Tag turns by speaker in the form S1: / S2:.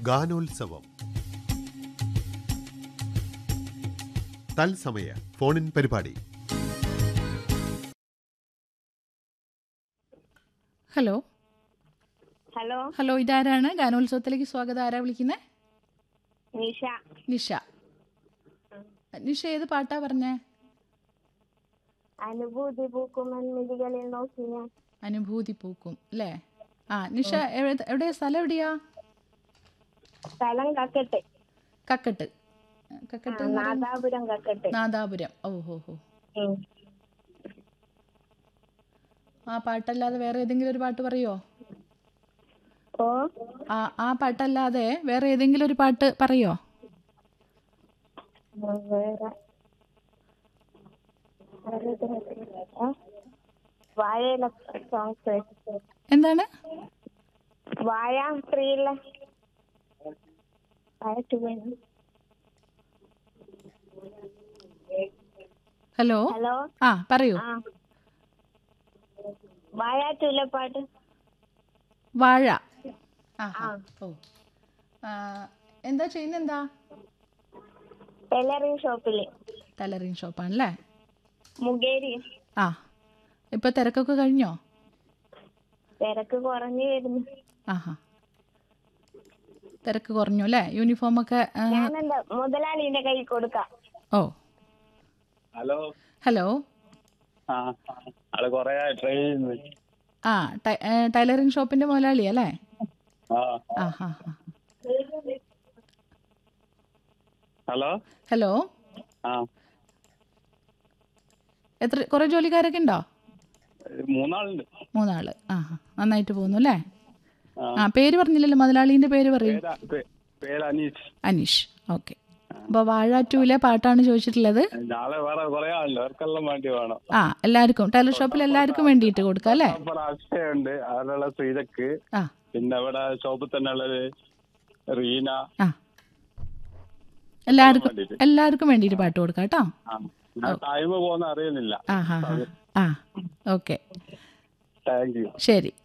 S1: ഗാനോത്സവം തത്സമയ ഫോണിൻ പരിപാടി
S2: ഹലോ
S3: ഹലോ
S2: ഹലോ ഇതാരാണ് ഗാനോത്സവത്തിലേക്ക് സ്വാഗതം ആരാ വിളിക്കുന്നത്
S3: നിഷ
S2: നിഷ നിഷ ഏത് പാട്ടാ പറഞ്ഞേ
S3: അനുഭൂതി പൂക്കും മൺമിഴികളിൽ നോക്കി ഞാൻ
S2: അനുഭൂതി പൂക്കും അല്ലേ ആ നിഷ എവിടെ എവിടെയാ സ്ഥലം എവിടെയാ
S3: സ്ഥലം കക്കട്ട്
S2: കക്കട്ട് കക്കട്ട് എന്ന് പറയുന്നത്
S3: നാദാപുരം കക്കട്ട്
S2: നാദാപുരം ഓ ഹോ ഹോ
S3: ഉം.
S2: ആ പാട്ടല്ലാതെ വേറെ ഏതെങ്കിലും ഒരു പാട്ട് പറയോ
S3: ഓ
S2: ആ ആ പാട്ടല്ലാതെ വേറെ ഏതെങ്കിലും ഒരു പാട്ട് പറയോ
S3: ഉം, വേറെ വേറെ ഇത് ഏ? വാഴയില സോങ്സ്
S2: എന്താണ്
S3: വാഴ ത്രീയിലെ വാഴ ടു വേണം.
S2: ഹലോ
S3: ഹലോ
S2: ആ പറയൂ
S3: ആ വാഴ ടൂലെ പാട്ട്
S2: വാഴ ആ
S3: ആ.
S2: ഓ ആ, എന്താ ചെയ്യുന്നത് എന്താ
S3: ടൈലറിംഗ് ഷോപ്പില്
S2: ടൈലറിങ് ഷോപ്പാണല്ലേ
S3: മുഖേരി
S2: ആ ഇപ്പൊ തിരക്കൊക്കെ കഴിഞ്ഞോ
S3: തിരക്ക് കുറഞ്ഞു വരുന്നു
S2: ആഹാ തിരക്ക് കുറഞ്ഞു അല്ലേ യൂണിഫോമൊക്കെ ആ,
S3: ഞാനെന്താ മുതലാളിന്റെ കൈ കൊടുക്കാം
S2: ഓ
S4: ഹലോ
S2: ഹലോ
S4: ആ ആള് കൊറേ ട്രൈ ചെയ്യുന്നു
S2: ആ ടൈ- ഏ, ടൈലറിങ് ഷോപ്പിന്റെ മുതലാളി അല്ലേ
S4: ആ
S2: ആ ഹാ ഹാ
S4: ഹലോ
S2: ഹലോ
S4: ആ
S2: എത്ര കുറേ ജോലിക്കാരൊക്കെ ഉണ്ടോ
S4: മൂന്നാളുണ്ട്
S2: മൂന്നാള് ആ ഹാ നന്നായിട്ട് പോകുന്നു അല്ലേ
S4: ആ.
S2: ആ പേര് പറഞ്ഞില്ലല്ലോ മുതലാളീൻ്റെ പേര് പറയൂ
S4: പേരാ പേ- പേര് അനീഷ്
S2: അനീഷ് ഓക്കെ അപ്പോൾ വാഴ ടൂലെ പാട്ടാണ് ചോദിച്ചിട്ടുള്ളത്
S4: നാളെ വേറെ കുറെ ആളുണ്ട് അവർക്കെല്ലാം വേണ്ടി വേണം
S2: ആ എല്ലാവർക്കും ടൈലർ ഷോപ്പിൽ എല്ലാവർക്കും വേണ്ടിയിട്ട് കൊടുക്കാം അല്ലേ
S4: അപ്പുറം അക്ഷയുണ്ട് അതിലുള്ള ശ്രീജക്ക്
S2: ആ
S4: പിന്നെ ഇവിടെ ഷോപ്പിൽ തന്നെ ഉള്ളത് റീന
S2: ആ എല്ലാവർക്കും
S4: വേണ്ടിയിട്ട്.
S2: എല്ലാവർക്കും വേണ്ടിയിട്ട് പാട്ട് കൊടുക്കാം കേട്ടോ
S4: ആ ടൈം പോകുന്ന അറിയുന്നില്ല
S2: ആ ഹാ ഹാ ആ ഓക്കെ
S4: താങ്ക് യു
S2: ശരി